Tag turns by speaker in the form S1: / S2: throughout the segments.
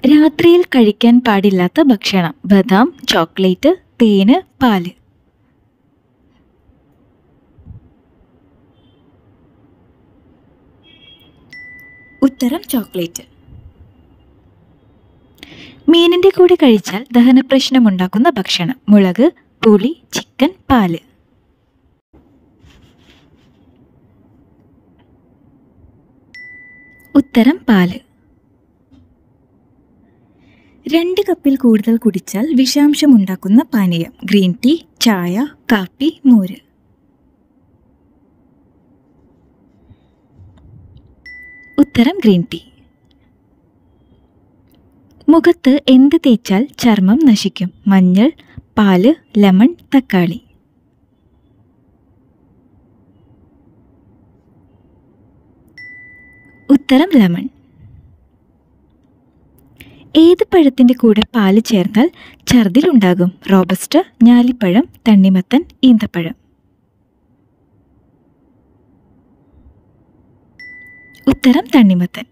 S1: രാത്രിയിൽ കഴിക്കാൻ പാടില്ലാത്ത ഭക്ഷണം ബദാം ചോക്ലേറ്റ് തേന് പാല് ഉത്തരം ചോക്ലേറ്റ് മീനിന്റെ കൂടെ കഴിച്ചാൽ ദഹനപ്രശ്നമുണ്ടാക്കുന്ന ഭക്ഷണം മുളക് പുളി ചിക്കൻ പാല് ഉത്തരം പാല് രണ്ട് കപ്പിൽ കൂടുതൽ കുടിച്ചാൽ വിഷാംശമുണ്ടാക്കുന്ന പാനീയം ഗ്രീൻ ടീ ചായ കാപ്പി മോര് ഉത്തരം ഗ്രീൻ ടീ മുഖത്ത് എന്ത് തേച്ചാൽ ചർമ്മം നശിക്കും മഞ്ഞൾ പാല് ലെമൺ തക്കാളി ഉത്തരം ലെമൺ ഏത് പഴത്തിൻ്റെ കൂടെ പാല് ചേർത്താൽ ഛർദിലുണ്ടാകും റോബസ്റ്റ് ഞാലിപ്പഴം തണ്ണിമത്തൻ ഈന്തപ്പഴം ഉത്തരം തണ്ണിമത്തൻ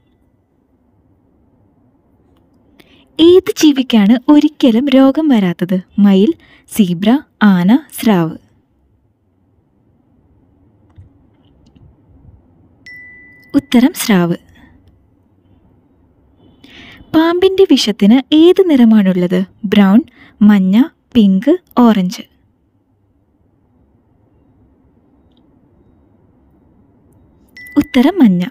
S1: ഏത് ജീവിക്കാണ് ഒരിക്കലും രോഗം വരാത്തത് മയിൽ സീബ്ര ആന സ്രാവ് ഉത്തരം സ്രാവ് പാമ്പിന്റെ വിഷത്തിന് ഏത് നിറമാണുള്ളത് ബ്രൗൺ മഞ്ഞ പിങ്ക് ഓറഞ്ച് ഉത്തരം മഞ്ഞ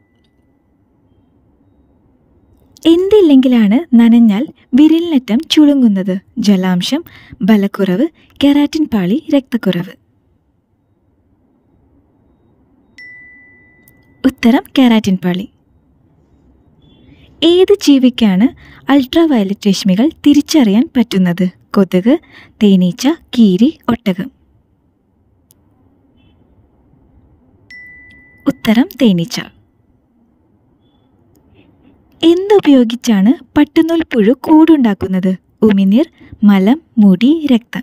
S1: എന്തില്ലെങ്കിലാണ് നനഞ്ഞാൽ വിരലിനറ്റം ചുളുങ്ങുന്നത് ജലാംശം ബലക്കുറവ് കെരാറ്റിൻ പാളി രക്തക്കുറവ് ഉത്തരം കെരാറ്റിൻ പാളി ഏത് ജീവിക്കാണ് അൾട്രാ വയലറ്റ് രശ്മികൾ തിരിച്ചറിയാൻ പറ്റുന്നത് കൊതുക് തേനീച്ച കീരി ഒട്ടകം ഉത്തരം തേനീച്ച എന്തുപയോഗിച്ചാണ് പട്ടുനൂൽ പുഴു കൂടുണ്ടാക്കുന്നത് ഉമിനീർ മലം മുടി രക്തം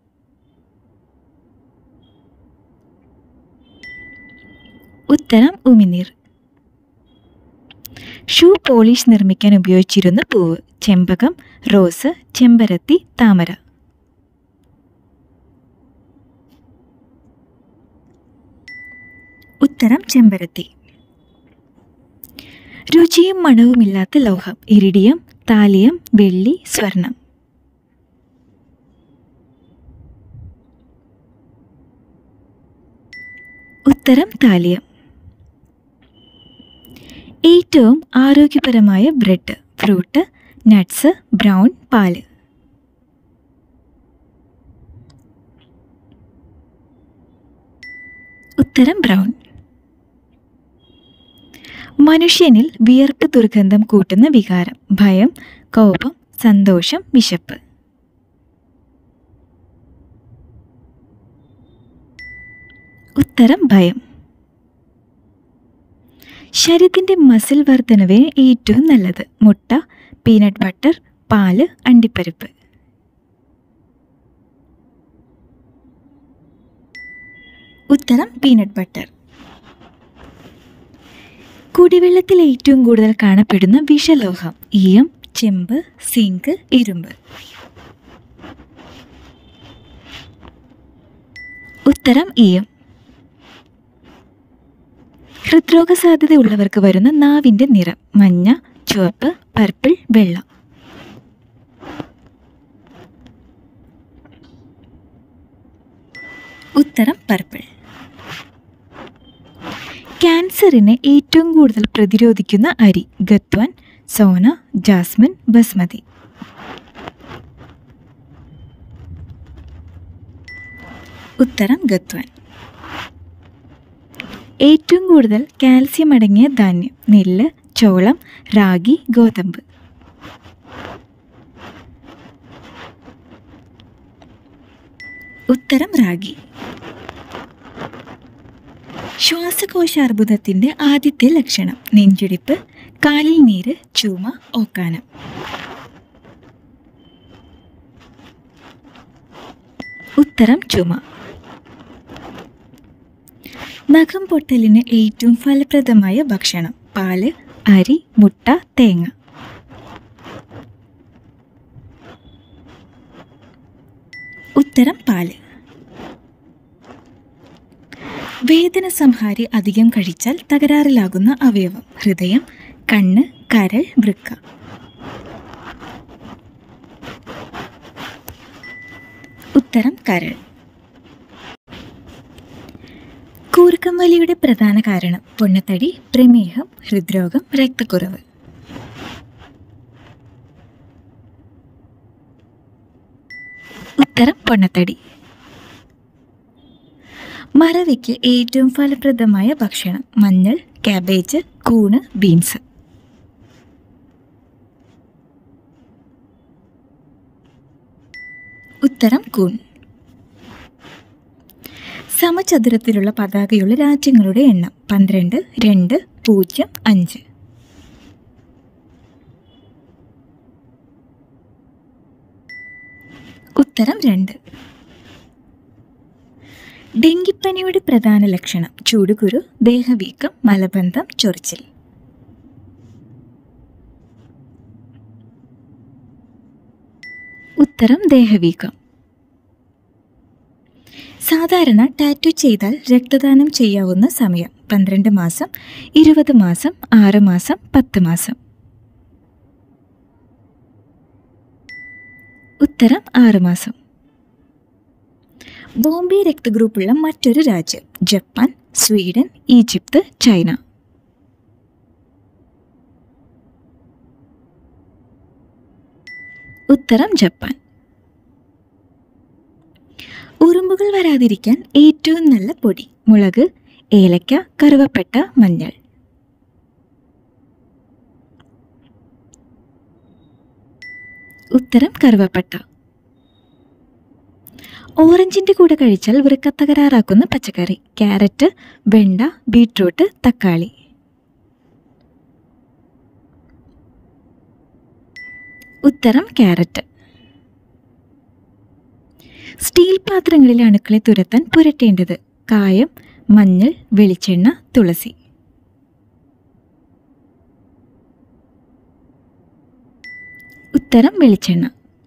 S1: ഉത്തരം ഉമിനീർ ഷൂ പോളിഷ് നിർമ്മിക്കാൻ ഉപയോഗിച്ചിരുന്ന പൂവ് ചെമ്പകം റോസ് ചെമ്പരത്തി താമര ഉത്തരം ചെമ്പരത്തി രുചിയും മണവുമില്ലാത്ത ലോഹം ഇരിഡിയം താലിയം വെള്ളി സ്വർണം ഉത്തരം താലിയം ഏറ്റവും ആരോഗ്യപരമായ ബ്രെഡ് ഫ്രൂട്ട് നട്ട്സ് ബ്രൗൺ പാല് ഉത്തരം ബ്രൗൺ മനുഷ്യനിൽ വിയർപ്പ് ദുർഗന്ധം കൂട്ടുന്ന വികാരം ഭയം കോപം സന്തോഷം വിശപ്പ് ഉത്തരം ഭയം ശരീരത്തിൻ്റെ മസിൽ വർധനവിന് ഏറ്റവും നല്ലത് മുട്ട പീനട്ട് ബട്ടർ പാല് അണ്ടിപ്പരിപ്പ് ഉത്തരം പീനട്ട് ബട്ടർ കുടിവെള്ളത്തിൽ ഏറ്റവും കൂടുതൽ കാണപ്പെടുന്ന വിഷലോഹം ഈയം ചെമ്പ് സിങ്ക് ഇരുമ്പ് ഉത്തരം ഈയം ഹൃദ്രോഗ സാധ്യതയുള്ളവർക്ക് വരുന്ന നാവിൻ്റെ നിറം മഞ്ഞ ചുവപ്പ് പർപ്പിൾ വെള്ള ഉത്തരം പർപ്പിൾ ക്യാൻസറിനെ ഏറ്റവും കൂടുതൽ പ്രതിരോധിക്കുന്ന അരി ഗത്വാൻ സോന ജാസ്മിൻ ബസ്മതി ഉത്തരം ഗത്വാൻ ഏറ്റവും കൂടുതൽ കാൽസ്യം അടങ്ങിയ ധാന്യം നെല്ല് ചോളം റാഗി ഗോതമ്പ് ഉത്തരം റാഗി ശ്വാസകോശാർബുദത്തിൻ്റെ ആദ്യത്തെ ലക്ഷണം നെഞ്ചിടിപ്പ് കാലിൽ നീര് ചുമ ഓക്കാനം ഉത്തരം ചുമ നഖം പൊട്ടലിന് ഏറ്റവും ഫലപ്രദമായ ഭക്ഷണം പാല് അരി മുട്ട തേങ്ങ ഉത്തരം പാല് വേദന സംഹാരി അധികം കഴിച്ചാൽ തകരാറിലാകുന്ന അവയവം ഹൃദയം കണ്ണ് കരൾ വൃക്ക ഉത്തരം കരൾ കൂർക്കം വലിയുടെ പ്രധാന കാരണം പൊണ്ണത്തടി പ്രമേഹം ഹൃദ്രോഗം രക്തക്കുറവ് ഉത്തരം പൊണ്ണത്തടി മറവിക്ക് ഏറ്റവും ഫലപ്രദമായ ഭക്ഷണം മഞ്ഞൾ കാബേജ് കൂണ് ബീൻസ് ഉത്തരം കൂൺ സമചതുരത്തിലുള്ള പതാകയുള്ള രാജ്യങ്ങളുടെ എണ്ണം പന്ത്രണ്ട് രണ്ട് പൂജ്യം അഞ്ച് ഉത്തരം രണ്ട് ഡെങ്കിപ്പനിയുടെ പ്രധാന ലക്ഷണം ചൂടുകുരു ദേഹവീക്കം മലബന്ധം ചൊറിച്ചിൽ ഉത്തരം ദേഹവീക്കം സാധാരണ ടാറ്റു ചെയ്താൽ രക്തദാനം ചെയ്യാവുന്ന സമയം പന്ത്രണ്ട് മാസം ഇരുപത് മാസം ആറ് മാസം പത്ത് മാസം ഉത്തരം ആറ് മാസം ബോംബെ രക്തഗ്രൂപ്പുള്ള മറ്റൊരു രാജ്യം ജപ്പാൻ സ്വീഡൻ ഈജിപ്ത് ചൈന ഉത്തരം ജപ്പാൻ ഉറുമ്പുകൾ വരാതിരിക്കാൻ ഏറ്റവും നല്ല പൊടി മുളക് ഏലക്ക കറുവപ്പട്ട മഞ്ഞൾ ഉത്തരം കറുവപ്പട്ട ഓറഞ്ചിൻ്റെ കൂടെ കഴിച്ചാൽ വൃക്കത്തകരാറാക്കുന്ന പച്ചക്കറി ക്യാരറ്റ് വെണ്ട ബീട്രൂട്ട് തക്കാളി ഉത്തരം ക്യാരറ്റ് സ്റ്റീൽ പാത്രങ്ങളിലെ അണുക്കളെ തുരത്താൻ പുരട്ടേണ്ടത് കായം മഞ്ഞൾ വെളിച്ചെണ്ണ തുളസി ഉത്തരം വെളിച്ചെണ്ണ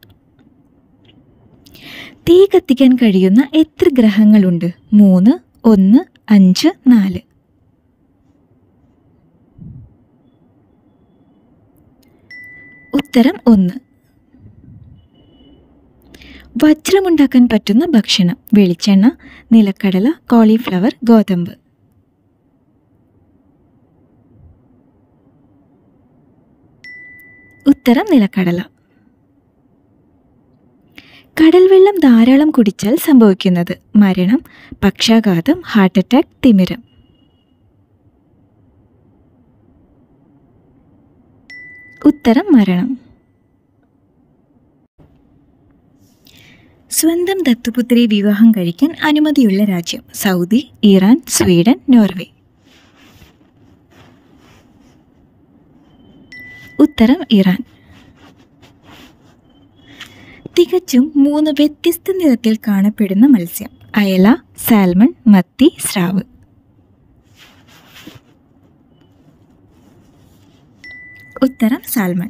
S1: തീ കത്തിക്കാൻ കഴിയുന്ന എത്ര ഗ്രഹങ്ങളുണ്ട് മൂന്ന് ഒന്ന് അഞ്ച് നാല് ഉത്തരം ഒന്ന് വജ്രമുണ്ടാക്കാൻ പറ്റുന്ന ഭക്ഷണം വെളിച്ചെണ്ണ നിലക്കടല കോളിഫ്ലവർ ഗോതമ്പ് ഉത്തരം നിലക്കടല കടൽ വെള്ളം ധാരാളം കുടിച്ചാൽ സംഭവിക്കുന്നത് മരണം പക്ഷാഘാതം ഹാർട്ട് അറ്റാക്ക് തിമിരം ഉത്തരം മരണം സ്വന്തം ദത്തുപുത്രിയെ വിവാഹം കഴിക്കാൻ അനുമതിയുള്ള രാജ്യം സൗദി ഇറാൻ സ്വീഡൻ നോർവേ ഉത്തരം ഇറാൻ തികച്ചും മൂന്ന് വ്യത്യസ്ത നിറത്തിൽ കാണപ്പെടുന്ന മത്സ്യം അയല സാൽമൺ മത്തി സ്രാവ് ഉത്തരം സാൽമൺ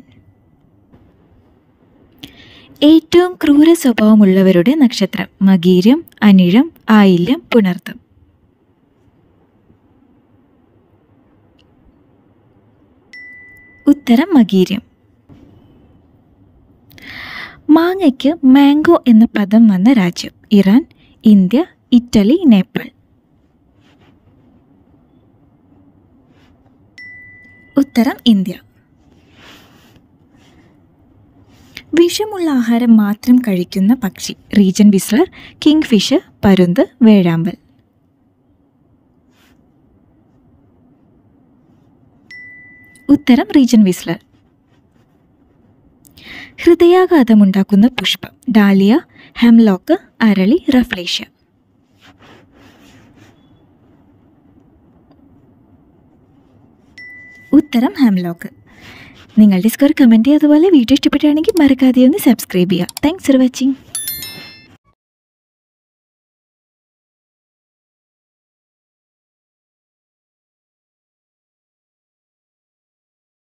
S1: ഏറ്റവും ക്രൂര സ്വഭാവമുള്ളവരുടെ നക്ഷത്രം മകീരം അനിഴം ആയില്യം പുണർത്തം ഉത്തരം മകീരം മാങ്ങയ്ക്ക് മാംഗോ എന്ന പദം വന്ന രാജ്യം ഇറാൻ ഇന്ത്യ ഇറ്റലി നേപ്പാൾ ഉത്തരം ഇന്ത്യ വിഷമുള്ള ആഹാരം മാത്രം കഴിക്കുന്ന പക്ഷി റീജൻ വിസ്ലർ കിങ് ഫിഷർ പരുന്ത് വേഴാമ്പൽ ഉത്തരം റീജൻ വിസ്ലർ ഹൃദയാഘാതമുണ്ടാക്കുന്ന പുഷ്പം ഡാലിയ ഹെംലോക്ക് അരളി റഫ്ലേഷ്യ ഉത്തരം ഹെംലോക്ക് നിങ്ങളുടെ സ്കോർ കമൻറ്റ് അതുപോലെ വീഡിയോ ഇഷ്ടപ്പെട്ടാണെങ്കിൽ മറക്കാതെ ഒന്ന് സബ്സ്ക്രൈബ് ചെയ്യുക താങ്ക്സ് ഫോർ വാച്ചിങ്